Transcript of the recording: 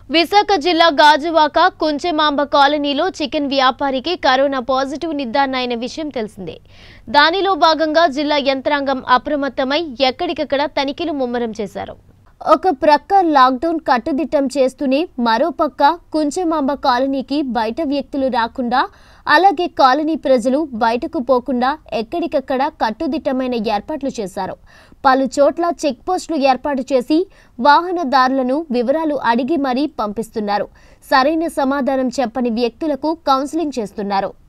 విశాఖ జిల్లా గాజువాక కుంచెమాంబ కాలనీలో chicken వ్యాపారికి corona positive నిర్ధారణ అయిన విషయం తెలిసిందే దానిలో భాగంగా జిల్లా యంత్రాంగం అప్రమత్తమై ఎక్కడికక్కడ తనిఖీలు ముమ్మరం చేశారు ఒక ప్రక్క లాక్డౌన్ కట్టుదిట్టం చేస్తూనే మరో పక్క కుంచెమాంబ కాలనీకి బయట వ్యక్తులు రాకుండా అలాగే కాలనీ ప్రజలు బయటకు పోకుండా ఎక్కడికక్కడ కట్టుదిట్టమైన ఏర్పాట్లు చేశారు పలు చోట్ల చెక్ పోస్టులు ఏర్పాటు చేసి వాహనదారులను వివరాలు అడిగి మరీ పంపిస్తున్నారు సరైన సమాధానం చెప్పని వ్యక్తులకు కౌన్సిలింగ్ చేస్తున్నారు